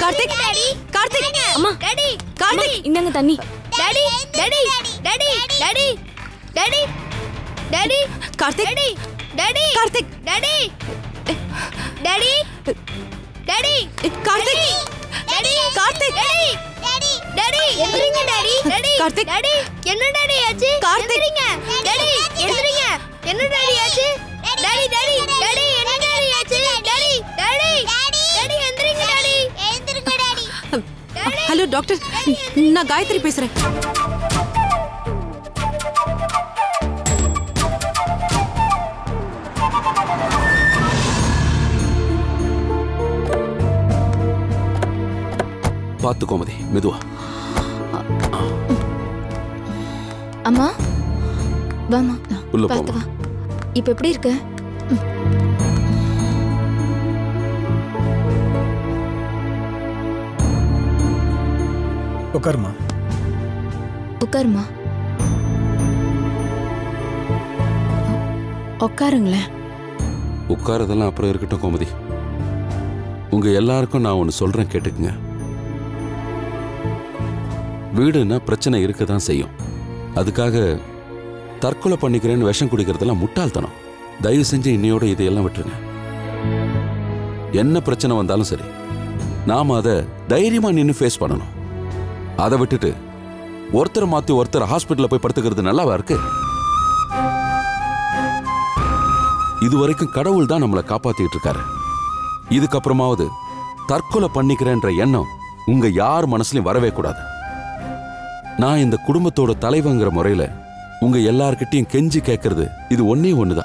Karthik daddy Karthik அம்மா daddy Karthik இந்தாங்க தண்ணி daddy daddy daddy daddy daddy daddy Karthik daddy daddy Karthik daddy daddy daddy Karthik daddy Karthik daddy daddy எந்திரிங்க daddy daddy Karthik. Daddy என்ன daddy ஆச்சு கார்த்திக். எந்திரிங்க டாடி எந்திரிங்க என்ன டாடி ஆச்சு டாடி டாடி டாடி என்ன டாடி ஆச்சு டாடி டாடி டாடி எந்திரிங்க டாடி எந்திரிங்க டாடி ஹலோ டாக்டர் நான் காயத்ரி பேசுறேன் பார்த்து கோமதி மெதுவா அம்மா வாமா உள்ள பார்த்து போமா வா இப்ப எப்படி இருக்க உட்காருமா உட்காருமா உட்காருங்களேன் உட்காரதெல்லாம் அப்புறம் இருக்கட்டும் கோமதி உங்க எல்லாருக்கும் நான் ஒன்று சொல்றேன் கேட்டுக்குங்க வீடுன்னா பிரச்சனை இருக்க தான் செய்யும் அதுக்காக தற்கொலை பண்ணிக்கிறேன்னு விஷம் குடிக்கிறதெல்லாம் முட்டாள்தனம் தயவு செஞ்சு இன்னையோட இதையெல்லாம் விட்டுருங்க என்ன பிரச்சனை வந்தாலும் சரி நாம அதை தைரியமா நின்று ஃபேஸ் பண்ணணும் அதை விட்டுட்டு ஒருத்தர் மாத்தி ஒருத்தர் ஹாஸ்பிட்டல்ல போய் படுத்துக்கிறது நல்லாவா இருக்கு இது வரைக்கும் கடவுள் தான் நம்மளை காப்பாத்திட்டு இருக்காரு இதுக்கப்புறமாவது தற்கொலை பண்ணிக்கிறேன்ற எண்ணம் உங்க யார் மனசுலயும் வரவே கூடாது நான் இந்த குடும்பத்தோட தலைவங்கிற முறையில உங்க எல்லார்கிட்டயும் கெஞ்சி கேட்கறது இது ஒன்னே ஒண்ணுதான்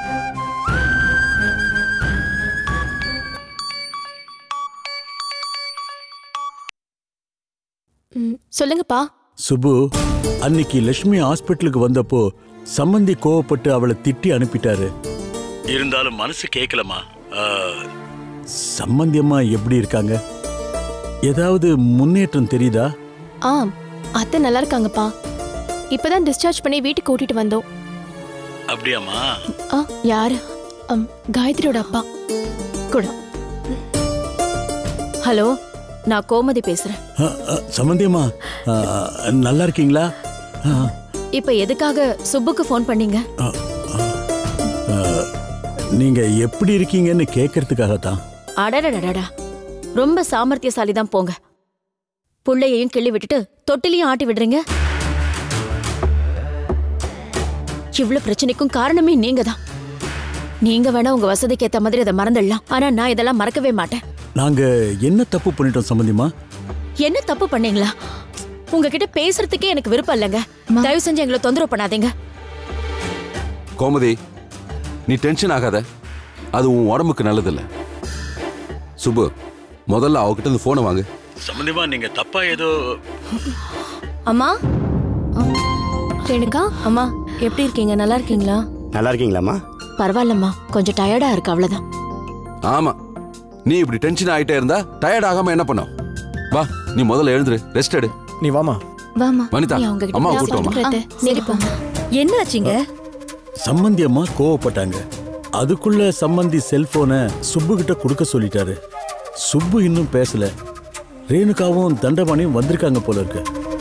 ம், சொல்லுங்கப்பா சுபு அன்னைக்கு லட்சுமி ஹாஸ்பிட்டலுக்கு வந்தப்போ சம்பந்தி கோவப்பட்டு அவளை திட்டி அனுப்பிட்டாரு இருந்தாலும் மனசு கேட்கலமா சம்பந்தி அம்மா எப்படி இருக்காங்க ஏதாவது முன்னேற்றம் தெரியுதா ஆ அத்தை நல்லா இருக்காங்கப்பா இப்பதான் டிஸ்சார்ஜ் பண்ணி வீட்டுக்கு கூட்டிட்டு வந்தோம் அப்படியாமா ஆ யாரு அம், காயத்ரியோட அப்பா கூட ஹலோ நான் கோமதி பேசுறேன் சம்பந்தி அம்மா ஆ, நல்லா இருக்கீங்களா ஆ, இப்ப எதுக்காக சுப்புக்கு ஃபோன் பண்ணீங்க ஆ, ஆ, நீங்க எப்படி இருக்கீங்கன்னு கேட்கறதுக்காக தான் அடடடடா ரொம்ப சாமர்த்தியசாலி தான் போங்க புள்ளையையும் கிள்ளி விட்டுட்டு தொட்டிலையும் ஆட்டி விடுறீங்க இவ்வளவு பிரச்சனைக்கும் காரணமே நீங்க தான் நீங்க வேணா உங்க வசதிக்கு ஏத்த மாதிரி அதை மறந்துடலாம் ஆனா நான் இதெல்லாம் மறக்கவே மாட்டேன் நாங்க என்ன தப்பு பண்ணிட்டோம் சம்பந்தியம்மா என்ன தப்பு பண்ணீங்களா உங்ககிட்ட பேசுறதுக்கே எனக்கு விருப்பம் இல்லைங்க தயவு செஞ்சு எங்களை தொந்தரவு பண்ணாதீங்க கோமதி நீ டென்ஷன் ஆகாத அது உன் உடம்புக்கு நல்லதில்ல சுப்பு முதல்ல அவகிட்ட இருந்து போனை வாங்கு சம்பந்தியமா நீங்க தப்பா ஏதோ அம்மா ரேணுகா அம்மா எப்படி இருக்கீங்க நல்லா இருக்கீங்களா நல்லா இருக்கீங்களாம்மா பரவாயில்லம்மா கொஞ்சம் டயர்டா இருக்கு அவ்வளவுதான் ஆமா நீ இப்படி டென்ஷன் ஆயிட்டே இருந்தா டயர்ட் ஆகாம என்ன பண்ணும் வா நீ முதல்ல எழுந்துரு ரெஸ்ட் எடு நீ வாமா வாமா வனிதா நீ அவங்க கிட்ட அம்மா பேசி கூட்டு வாமா வந்துடுறேன். சரிப்பா என்னாச்சுங்க சம்பந்தி அம்மா கோவப்பட்டாங்க அதுக்குள்ள சம்பந்தி செல்போனை சுப்பு கிட்ட கொடுக்க சொல்லிட்டாரு சுப்பு இன்னும் பேசல ரேணுகாவும் தண்டபாணியும் வந்திருக்காங்க போல இருக்கு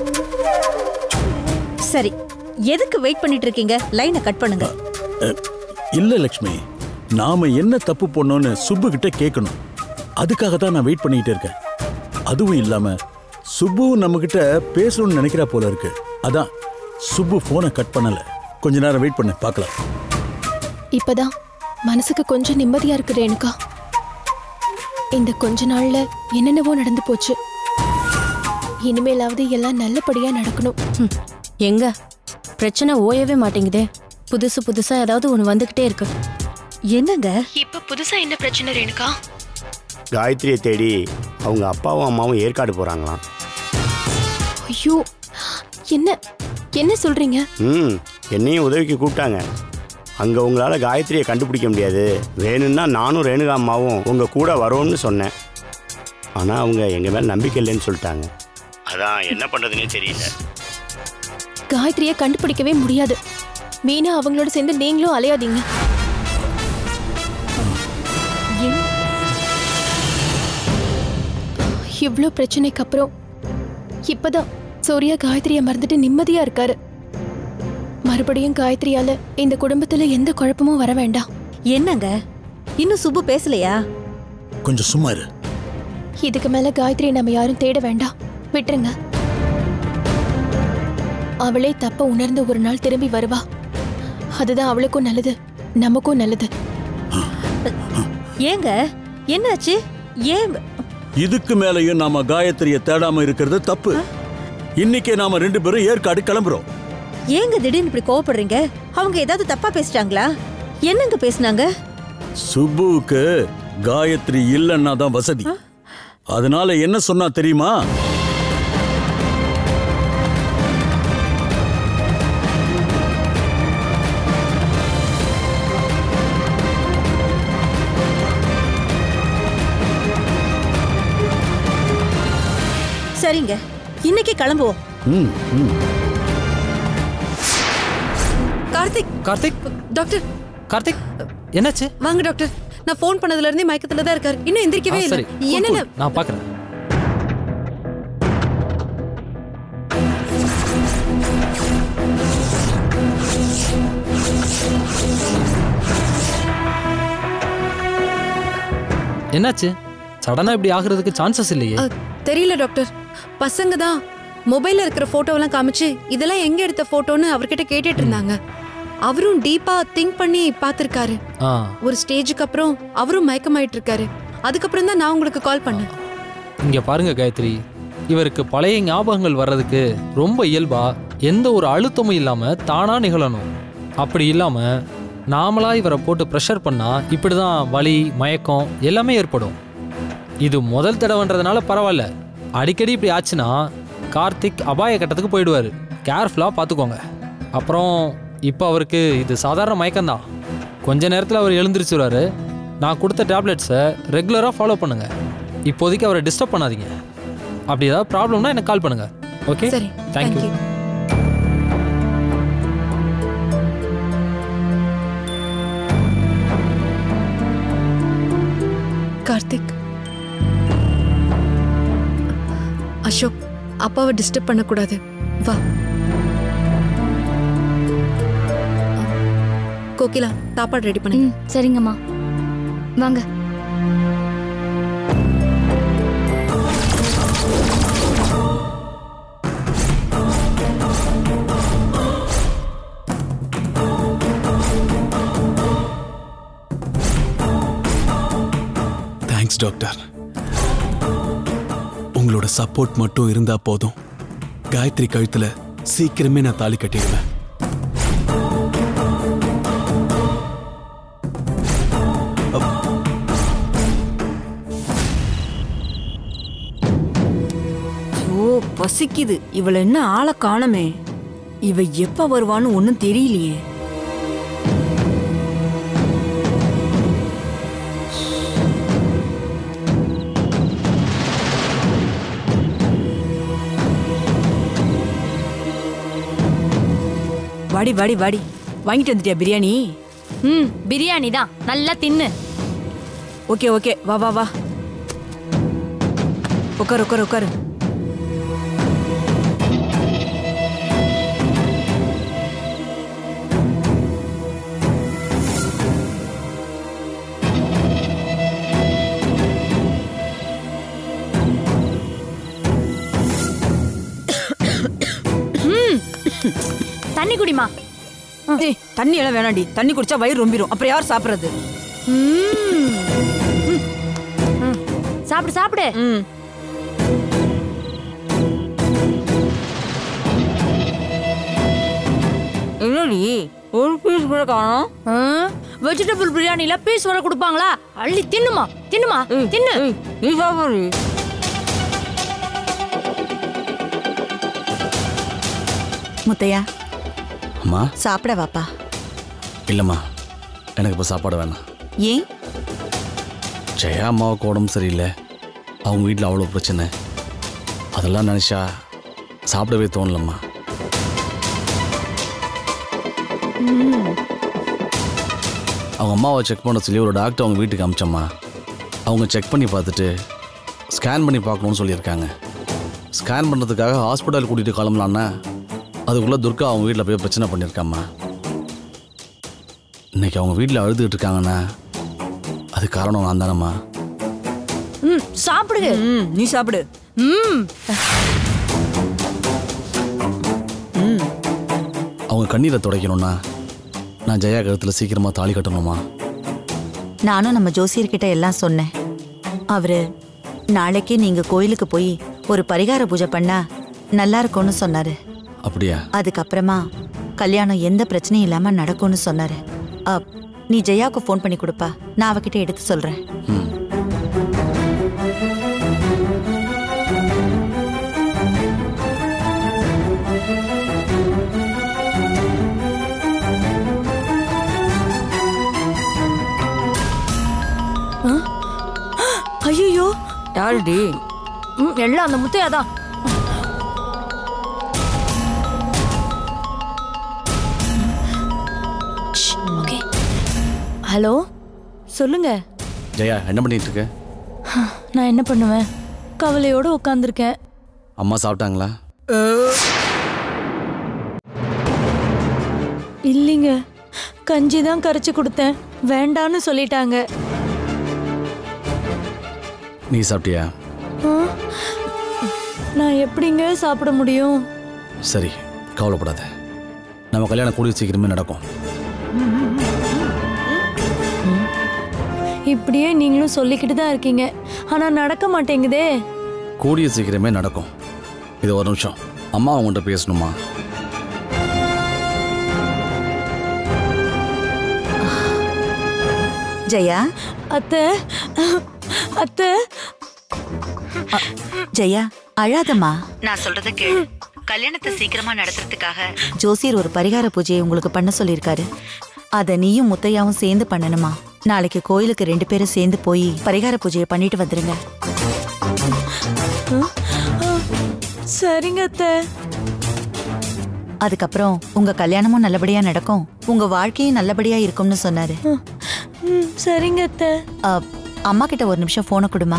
சரி எதுக்கு வெயிட் பண்ணிட்டு இருக்கீங்க லைனை கட் பண்ணுங்க அஹ், இல்ல லக்ஷ்மி நாம என்ன தப்பு பண்ணோம்னு சுப்பு கிட்ட கேட்கணும் அதுக்காக தான் நான் வெயிட் பண்ணிக்கிட்டு இருக்கேன் அதுவும் இல்லாம சுப்புவும் நம்ம கிட்ட பேசணும்னு நினைக்கிறா போல இருக்கு அதான் சுப்பு போனை கட் பண்ணல கொஞ்ச நேரம் வெயிட் பண்ணு பார்க்கலாம் இப்பதான் மனசுக்கு கொஞ்சம் நிம்மதியா இருக்கு ரேணுகா இந்த கொஞ்ச நாள்ல என்னென்னவோ நடந்து போச்சு இனிமேலாவது எல்லாம் நல்லபடியா நடக்கணும் ம், எங்க பிரச்சனை ஓயவே மாட்டேங்குதே புதுசு புதுசா ஏதாவது ஒண்ணு வந்துகிட்டே இருக்கு என்னங்க இப்ப புதுசா என்ன பிரச்சனை ரேணுகா காயத்ரியை தேடி அவங்க அப்பாவும் அம்மாவும் ஏற்காடு போகிறாங்களாம் ஐயோ என்ன என்ன சொல்றீங்க ம் என்னையும் உதவிக்கு கூப்பிட்டாங்க அங்கே உங்களால் காயத்ரியை கண்டுபிடிக்க முடியாது வேணும்னா நானும் ரேணுகா அம்மாவும் உங்கள் கூட வரோம்னு சொன்னேன் ஆனால் அவங்க எங்கள் மேலே நம்பிக்கை இல்லைன்னு சொல்லிட்டாங்க அதான் என்ன பண்ணுறதுனே தெரியல காயத்ரியை கண்டுபிடிக்கவே முடியாது மீனா அவங்களோட சேர்ந்து நீங்களும் அலையாதீங்க இவ்ளோ பிரச்சனைக்கு அப்புறம் இப்பதான் சூர்யா காயத்ரியை மறந்துட்டு நிம்மதியா இருக்காரு மறுபடியும் காயத்ரியால இந்த குடும்பத்துல எந்த குழப்பமும் வர வேண்டாம் என்னங்க இன்னும் சுப்பு பேசலையா கொஞ்சம் சும்மா இரு இதுக்கு மேல காயத்ரியை நம்ம யாரும் தேட வேண்டாம் விட்டுருங்க அவளே தப்ப உணர்ந்து ஒரு நாள் திரும்பி வருவா அதுதான் அவளுக்கும் நல்லது நமக்கும் நல்லது ஏங்க என்னாச்சு ஏன் இதுக்கு மேலயும் நாம காயத்ரியை தேடாம இருக்கிறது தப்பு இன்னைக்கே நாம ரெண்டு பேரும் ஏற்காடு கிளம்புறோம் ஏங்க திடீர்னு இப்படி கோவப்படுறீங்க அவங்க ஏதாவது தப்பா பேசிட்டாங்களா என்னங்க பேசுனாங்க சுப்புவுக்கு காயத்ரி இல்லைன்னா தான் வசதி அதனால என்ன சொன்னா தெரியுமா சரிங்க இன்னைக்கு கிளம்புவோம் ம், ம். கார்த்திக் கார்த்திக் டாக்டர் கார்த்திக் என்னாச்சு வாங்க டாக்டர் நான் ஃபோன் பண்ணதுல இருந்தே மயக்கத்துல தான் இருக்காரு இன்னும் ஆ, எந்திரிக்கவே இல்ல சரி cool, என்னென்ன cool. நான் பாக்குறேன் என்னாச்சு சடனா இப்படி ஆகுறதுக்கு சான்சஸ் இல்லையே அ, தெரியல டாக்டர் பசங்க தான் மொபைல்ல இருக்கிற போட்டோவெல்லாம் காமிச்சு இதெல்லாம் எங்க எடுத்த போட்டோன்னு அவர்கிட்ட கேட்டுட்டு இருந்தாங்க அவரும் டீப்பா திங்க் பண்ணி பார்த்திருக்காரு ஆ ஒரு ஸ்டேஜுக்கு அப்புறம் அவரும் மயக்கமாயிட்டு இருக்காரு அதுக்கப்புறம் தான் நான் உங்களுக்கு கால் பண்ணேன் இங்க பாருங்க காயத்ரி இவருக்கு பழைய ஞாபகங்கள் வர்றதுக்கு ரொம்ப இயல்பா எந்த ஒரு அழுத்தமும் இல்லாம தானா நிகழணும் அப்படி இல்லாம நாமளா இவரை போட்டு ப்ரெஷர் பண்ணா இப்படிதான் வலி மயக்கம் எல்லாமே ஏற்படும் இது முதல் தடவைன்றதுனால பரவாயில்ல அடிக்கடி இப்படி ஆச்சுன்னா கார்த்திக் அபாய கட்டத்துக்கு போயிடுவார் கேர்ஃபுல்லாக பார்த்துக்கோங்க அப்புறம் இப்போ அவருக்கு இது சாதாரண மயக்கம்தான் கொஞ்ச நேரத்தில் அவர் எழுந்திரிச்சிருவாரு நான் கொடுத்த டேப்லெட்ஸை ரெகுலராக ஃபாலோ பண்ணுங்க இப்போதைக்கு அவரை டிஸ்டர்ப் பண்ணாதீங்க அப்படி ஏதாவது ப்ராப்ளம்னா எனக்கு கால் பண்ணுங்க ஓகே சரி தேங்க்யூ தேங்க்யூ கார்த்திக் அசோக் அப்பாவை டிஸ்டர்ப் பண்ணக்கூடாது வா கோகிலா சாப்பாடு ரெடி பண்ணு ம் சரிங்கம்மா வாங்க தேங்க்ஸ் டாக்டர் உங்களோட சப்போர்ட் மட்டும் இருந்தா போதும் காயத்ரி கழுத்துல சீக்கிரமே நான் தாலி கட்டிடுவேன் ஓ பசிக்குது இவள என்ன ஆளை காணமே இவ எப்ப வருவான்னு ஒன்னும் தெரியலையே வாடி வாடி வாடி வாங்கிட்டு வந்துட்டியா பிரியாணி ம் பிரியாணி தான் நல்லா தின்னு ஓகே ஓகே வா வா வா உட்காரு உட்காரு உட்காரு தண்ணி குடிமா ஏய், தண்ணி எல்லாம் வேணாண்டி தண்ணி குடிச்சா வயிறு ரொம்பிரும் அப்புறம் யார் சாப்பிடுறது சாப்பிடு சாப்பிடு ம் என்னடி ஒரு பீஸ் கூட காணோம் வெஜிடபிள் பிரியாணில பீஸ் வர கொடுப்பாங்களா அள்ளி தின்னுமா தின்னுமா தின்னு ஏய், நீ சாப்பிடு முத்தையா அம்மா சாப்பிட வாப்பா இல்லைம்மா எனக்கு இப்போ சாப்பாடு வேணாம் ஏன் ஜெயா அம்மாவுக்கு உடம்பு சரியில்லை அவங்க வீட்டில் அவ்வளோ பிரச்சனை அதெல்லாம் நினச்சா சாப்பிடவே தோணலம்மா அவங்க அம்மாவை செக் பண்ண சொல்லி ஒரு டாக்டர் அவங்க வீட்டுக்கு அமிச்சம்மா அவங்க செக் பண்ணி பார்த்துட்டு ஸ்கேன் பண்ணி பார்க்கணும்னு சொல்லியிருக்காங்க ஸ்கேன் பண்ணுறதுக்காக ஹாஸ்பிட்டல் கூட்டிகிட்டு கிளம்பலான்னா அதுக்குள்ளே துர்கா அவங்க வீட்டில் போய் பிரச்சனை பண்ணியிருக்காம்மா இன்னைக்கு அவங்க வீட்டில் அழுதுகிட்டு இருக்காங்கண்ணா அது காரணம் நான் தானம்மா ம் சாப்பிடுங்க ம் நீ சாப்பிடு ம் அவங்க கண்ணீரை துடைக்கணும்னா நான் ஜெயா கழுத்தில் சீக்கிரமாக தாலி கட்டணுமா நானும் நம்ம ஜோசியர்கிட்ட எல்லாம் சொன்னேன் அவரு நாளைக்கே நீங்க கோயிலுக்கு போய் ஒரு பரிகார பூஜை பண்ணா நல்லா இருக்கும்னு சொன்னாரு அப்படியா அதுக்கப்புறமா கல்யாணம் எந்த பிரச்சனையும் இல்லாம நடக்கும்னு சொன்னாரு அப், நீ ஜெயாவுக்கு ஃபோன் பண்ணி கொடுப்பா நான் அவகிட்ட எடுத்து சொல்றேன் ம் ஐயோ யாருடி ம் எல்லாம் அந்த முத்தையா தான் ஓகே ஹலோ சொல்லுங்க ஜெயா என்ன பண்ணிட்டு இருக்க நான் என்ன பண்ணுவேன் கவலையோட உட்காந்துருக்கேன் அம்மா சாப்பிட்டாங்களா இல்லைங்க கஞ்சி தான் கரைச்சி கொடுத்தேன் வேண்டான்னு சொல்லிட்டாங்க நீ சாப்பிட்டியா ஆ? நான் எப்படிங்க சாப்பிட முடியும் சரி கவலைப்படாத நம்ம கல்யாணம் கூடிய சீக்கிரமே நடக்கும் இப்படியே நீங்களும் சொல்லிக்கிட்டு தான் இருக்கீங்க ஆனா நடக்க மாட்டேங்குதே கூடிய சீக்கிரமே நடக்கும் இது ஒரு நிமிஷம் அம்மா அவங்கள்ட்ட பேசணுமா ஜெயா அத்தை அத்தை ஜெயா அழாதம்மா நான் சொல்றத கேளு கல்யாணத்தை சீக்கிரமா நடத்துறதுக்காக ஜோசியர் ஒரு பரிகார பூஜையை உங்களுக்கு பண்ண சொல்லியிருக்காரு அத நீயும் முத்தையாவும் சேர்ந்து பண்ணணுமா நாளைக்கு கோயிலுக்கு ரெண்டு பேரும் சேர்ந்து போய் பரிகார பூஜையை பண்ணிட்டு வந்துருங்க சரிங்க அத்தை அதுக்கப்புறம் உங்க கல்யாணமும் நல்லபடியா நடக்கும் உங்க வாழ்க்கையும் நல்லபடியா இருக்கும்னு சொன்னாரு ம், சரிங்க அத்தை அ, அம்மா கிட்ட ஒரு நிமிஷம் போனை கொடுமா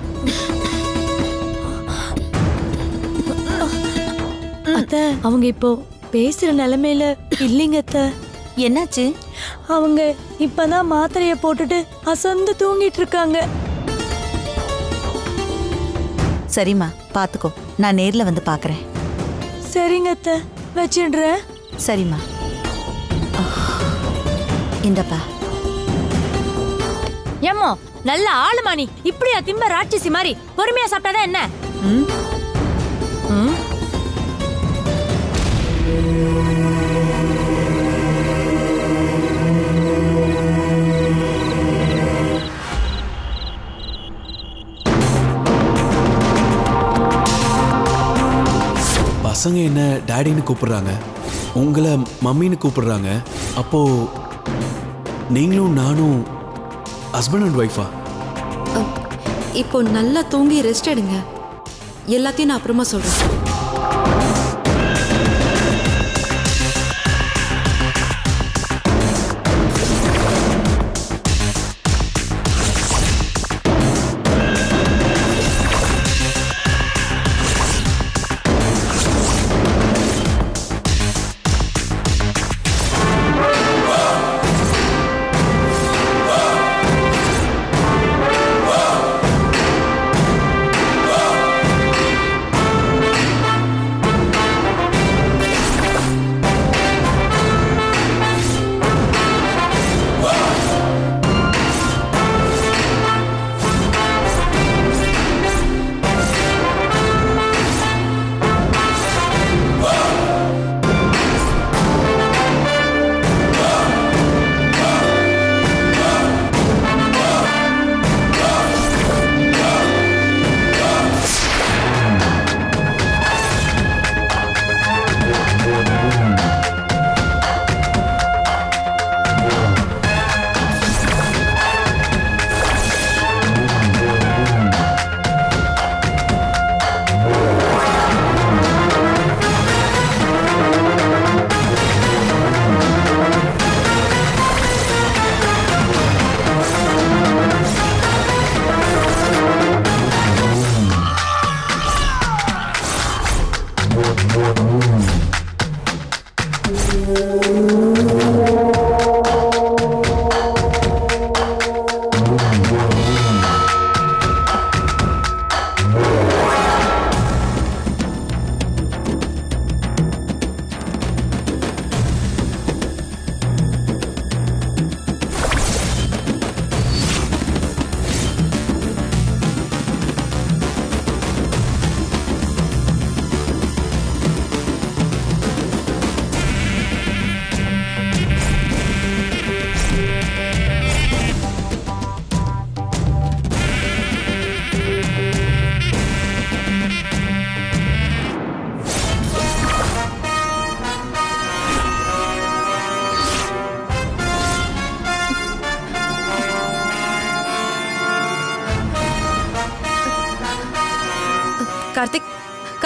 அத்தை அவங்க இப்போ பேசுற நிலைமையில இல்லைங்க அத்தை என்னாச்சு அவங்க இப்பதான் மாத்திரைய போட்டுட்டு அசந்து தூங்கிட்டு இருக்காங்க சரிம்மா பாத்துக்கோ நான் நேர்ல வந்து பாக்குறேன் சரிங்க அத்தை வச்சிடுறேன் சரிம்மா இந்தப்பா ஏம்மா நல்ல ஆளுமா நீ இப்படியா திம்ப ராட்சசி மாதிரி பொறுமையா சாப்பிட்டாதான் என்ன ம் ம்? பசங்க என்ன டேடின்னு கூப்பிடுறாங்க உங்களை மம்மின்னு கூப்பிடுறாங்க அப்போ நீங்களும் நானும் ஹஸ்பண்ட் அண்ட் ஒய்ஃபா இப்போ நல்லா தூங்கி ரெஸ்ட் எடுங்க எல்லாத்தையும் நான் அப்புறமா சொல்றேன் ஆ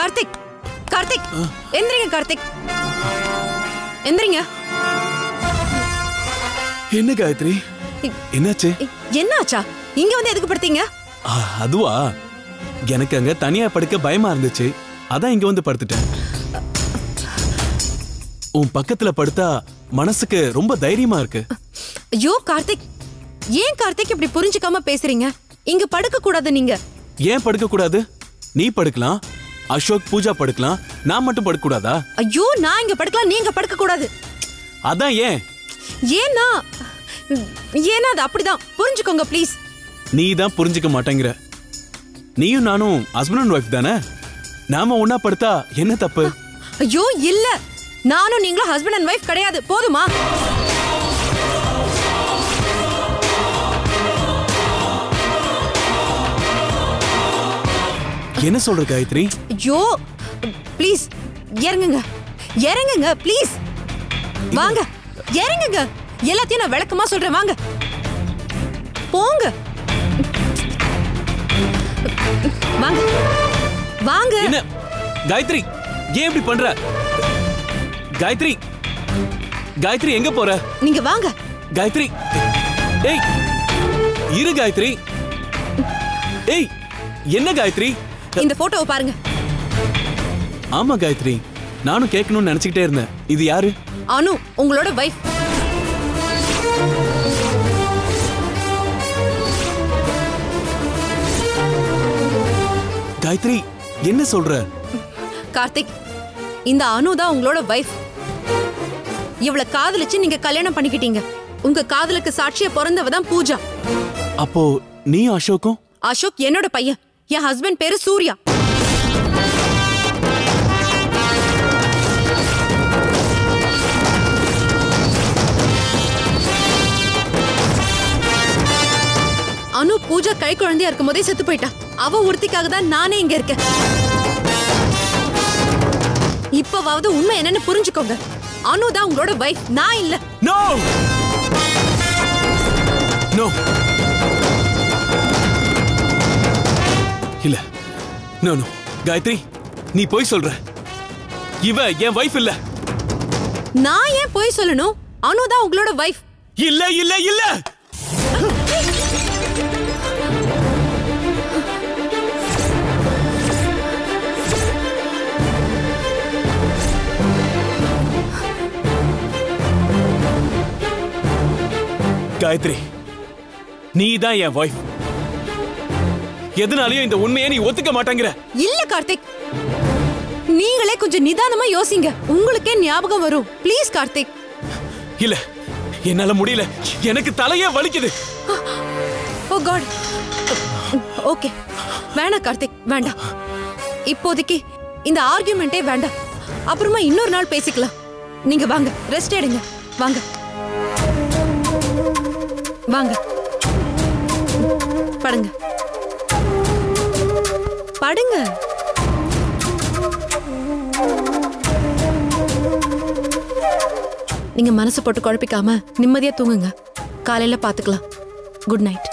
கார்த்திக் கார்த்திக் எந்திரிங்க கார்த்திக் எந்திரிங்க என்ன காயத்ரி என்னாச்சு என்னாச்சா இங்க வந்து எதுக்கு படுத்தீங்க ஆ, அதுவா எனக்கு அங்க தனியா படுக்க பயமா இருந்துச்சு அதான் இங்க வந்து படுத்துட்டேன் உன் பக்கத்துல படுத்தா மனசுக்கு ரொம்ப தைரியமா இருக்கு ஐயோ கார்த்திக் ஏன் கார்த்திக் இப்படி புரிஞ்சுக்காம பேசுறீங்க இங்க படுக்க கூடாது நீங்க ஏன் படுக்க கூடாது நீ படுக்கலாம் அசோக் பூஜா படுக்கலாம் நான் மட்டும் படுக்க கூடாதா ஐயோ நான் இங்க படுக்கலாம் நீங்க படுக்க கூடாது அதான் ஏன் ஏன்னா ஏன்னா அது அப்படிதான் புரிஞ்சுக்கோங்க ப்ளீஸ் நீ தான் புரிஞ்சுக்க மாட்டேங்கிற நீயும் நானும் ஹஸ்பண்ட் அண்ட் ஒய்ஃப் தானே நாம ஒன்னா படுத்தா என்ன தப்பு ஐயோ இல்ல நானும் நீங்களும் ஹஸ்பண்ட் அண்ட் ஒய்ஃப் கிடையாது போதுமா என்ன சொல்ற காயத்ரி ஐயோ ப்ளீஸ் இறங்குங்க இறங்குங்க ப்ளீஸ் வாங்க இறங்குங்க எல்லாத்தையும் நான் விளக்கமா சொல்றேன் வாங்க போங்க வாங்க வாங்க என்ன காயத்ரி ஏன் இப்படி பண்ற காயத்ரி காயத்ரி எங்க போற நீங்க வாங்க காயத்ரி ஏய் இரு காயத்ரி ஏய் என்ன காயத்ரி இந்த போட்டோவை பாருங்க ஆமா காயத்ரி நானும் கேட்கணும்னு நினைச்சுக்கிட்டே இருந்தேன் இது யாரு அனு உங்களோட வைஃப் காயத்ரி என்ன சொல்ற கார்த்திக் இந்த அனு தான் உங்களோட வைஃப் இவள காதலிச்சு நீங்க கல்யாணம் பண்ணிக்கிட்டீங்க உங்க காதலுக்கு சாட்சியா பிறந்தவ தான் பூஜா அப்போ நீ அசோக்கும் அசோக் என்னோட பையன் என் ஹஸ்பண்ட் பேரு சூர்யா அனு பூஜா கை குழந்தையா இருக்கும் போதே செத்து போயிட்டா அவ ஒருத்திக்காக தான் நானே இங்க இருக்கேன் இப்பவாவது உண்மை என்னன்னு புரிஞ்சுக்கோங்க அனு தான் உங்களோட வைஃப் நான் இல்ல நோ நோ இல்ல நோ நோ காயத்ரி நீ போய் சொல்ற இவ என் வைஃப் இல்ல நான் ஏன் போய் சொல்லணும் அனு தான் உங்களோட வைஃப் இல்ல இல்ல இல்ல காயத்ரி நீ தான் என் வைஃப் எதனாலயும் இந்த உண்மையை நீ ஒத்துக்க மாட்டேங்கிற இல்ல கார்த்திக் நீங்களே கொஞ்சம் நிதானமா யோசிங்க உங்களுக்கே ஞாபகம் வரும் ப்ளீஸ் கார்த்திக் இல்ல என்னால முடியல எனக்கு தலையே வலிக்குது ஓ காட் ஓகே வேணாம் கார்த்திக் வேண்டாம் இப்போதைக்கு இந்த ஆர்கியூமெண்ட்டே வேண்டாம் அப்புறமா இன்னொரு நாள் பேசிக்கலாம் நீங்க வாங்க ரெஸ்ட் எடுங்க வாங்க வாங்க படுங்க படுங்க நீங்க மனசு போட்டு குழப்பிக்காம நிம்மதியா தூங்குங்க காலையில பாத்துக்கலாம் குட் நைட்